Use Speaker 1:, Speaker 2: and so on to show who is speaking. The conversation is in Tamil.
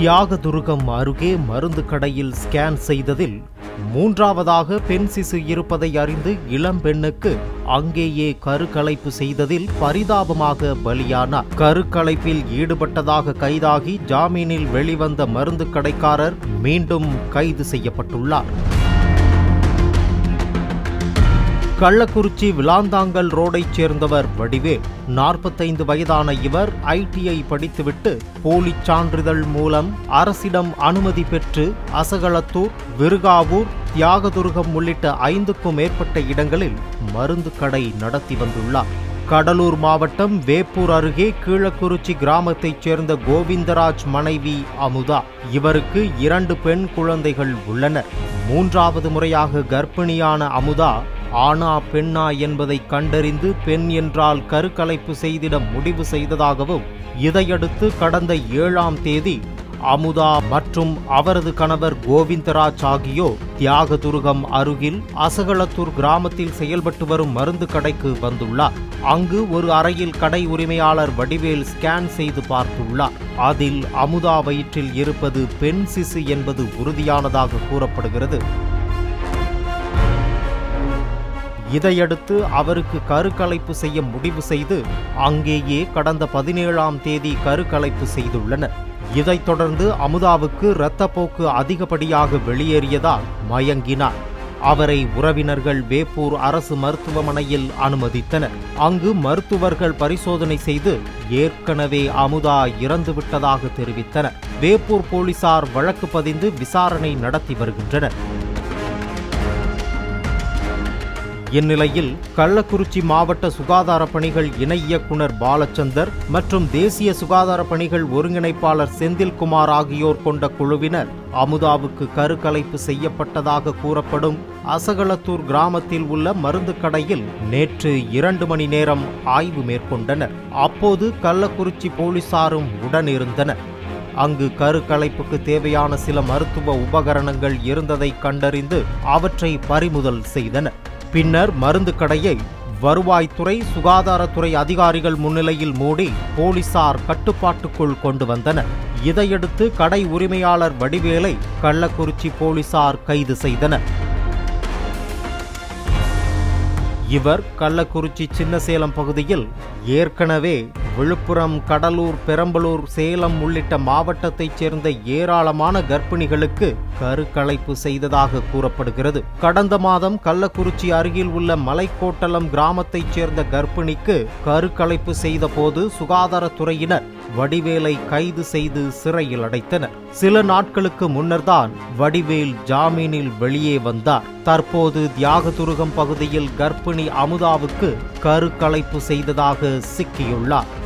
Speaker 1: தியாகதுருகம் அருகே மருந்து கடையில் ஸ்கேன் செய்ததில் மூன்றாவதாக பெண் சிசு இருப்பதை அறிந்து இளம்பெண்ணுக்கு அங்கேயே கருக்கலைப்பு செய்ததில் பரிதாபமாக பலியானார் கருக்கலைப்பில் ஈடுபட்டதாக கைதாகி ஜாமீனில் வெளிவந்த மருந்து கடைக்காரர் மீண்டும் கைது செய்யப்பட்டுள்ளார் கள்ளக்குறிச்சி விளாந்தாங்கல் ரோடைச் சேர்ந்தவர் வடிவேல் நாற்பத்தைந்து வயதான இவர் ஐடிஐ படித்துவிட்டு போலிச் சான்றிதழ் மூலம் அரசிடம் அனுமதி பெற்று அசகளத்தூர் விருகாவூர் தியாகதுருகம் உள்ளிட்ட ஐந்துக்கும் மேற்பட்ட இடங்களில் மருந்து கடை நடத்தி வந்துள்ளார் கடலூர் மாவட்டம் வேப்பூர் அருகே கீழக்குறிச்சி கிராமத்தைச் சேர்ந்த கோவிந்தராஜ் மனைவி அமுதா இவருக்கு இரண்டு பெண் குழந்தைகள் உள்ளனர் மூன்றாவது முறையாக கர்ப்பிணியான அமுதா ஆனா பெண்ணா என்பதை கண்டறிந்து பெண் என்றால் கருக்கலைப்பு செய்திட முடிவு செய்ததாகவும் இதையடுத்து கடந்த ஏழாம் தேதி அமுதா மற்றும் அவரது கணவர் கோவிந்தராஜ் ஆகியோர் தியாகதுருகம் அருகில் அசகளத்தூர் கிராமத்தில் செயல்பட்டு வரும் மருந்து கடைக்கு வந்துள்ளார் அங்கு ஒரு அறையில் கடை உரிமையாளர் வடிவேல் ஸ்கேன் செய்து பார்த்துள்ளார் அதில் அமுதா வயிற்றில் இருப்பது பெண் சிசு என்பது உறுதியானதாக கூறப்படுகிறது இதையடுத்து அவருக்கு கருக்கலைப்பு செய்ய முடிவு செய்து அங்கேயே கடந்த பதினேழாம் தேதி கருக்கலைப்பு செய்துள்ளனர் இதைத் தொடர்ந்து அமுதாவுக்கு இரத்தப்போக்கு அதிகப்படியாக வெளியேறியதால் மயங்கினார் அவரை உறவினர்கள் வேப்பூர் அரசு மருத்துவமனையில் அனுமதித்தனர் அங்கு மருத்துவர்கள் பரிசோதனை செய்து ஏற்கனவே அமுதா இறந்துவிட்டதாக தெரிவித்தனர் வேப்பூர் போலீசார் வழக்கு பதிந்து விசாரணை நடத்தி வருகின்றனர் இந்நிலையில் கள்ளக்குறிச்சி மாவட்ட சுகாதார பணிகள் இணை இயக்குனர் பாலச்சந்தர் மற்றும் தேசிய சுகாதார பணிகள் ஒருங்கிணைப்பாளர் செந்தில்குமார் ஆகியோர் கொண்ட குழுவினர் அமுதாவுக்கு கருக்கலைப்பு செய்யப்பட்டதாக கூறப்படும் அசகளத்தூர் கிராமத்தில் உள்ள மருந்து கடையில் நேற்று இரண்டு மணி நேரம் ஆய்வு மேற்கொண்டனர் அப்போது கள்ளக்குறிச்சி போலீசாரும் உடனிருந்தனர் அங்கு கருக்கலைப்புக்கு தேவையான சில மருத்துவ உபகரணங்கள் இருந்ததை கண்டறிந்து அவற்றை பறிமுதல் செய்தனர் பின்னர் மருந்து கடையை வருவாய்த்துறை சுகாதாரத்துறை அதிகாரிகள் முன்னிலையில் மூடி போலீசார் கட்டுப்பாட்டுக்குள் கொண்டு வந்தனர் இதையடுத்து கடை உரிமையாளர் வடிவேலை கள்ளக்குறிச்சி போலீசார் கைது செய்தனர் இவர் கள்ளக்குறிச்சி சின்னசேலம் பகுதியில் ஏற்கனவே விழுப்புரம் கடலூர் பெரம்பலூர் சேலம் உள்ளிட்ட மாவட்டத்தைச் சேர்ந்த ஏராளமான கர்ப்பிணிகளுக்கு கருக்கலைப்பு செய்ததாக கூறப்படுகிறது கடந்த மாதம் கள்ளக்குறிச்சி அருகில் உள்ள மலைக்கோட்டலம் கிராமத்தைச் சேர்ந்த கர்ப்பிணிக்கு கருக்கலைப்பு செய்த போது சுகாதாரத்துறையினர் வடிவேலை கைது செய்து சிறையில் அடைத்தனர் சில நாட்களுக்கு முன்னர்தான் வடிவேல் ஜாமீனில் வெளியே வந்தார் தற்போது தியாகதுருகம் பகுதியில் கர்ப்பிணி அமுதாவுக்கு கருக்கலைப்பு செய்ததாக சிக்கியுள்ளார்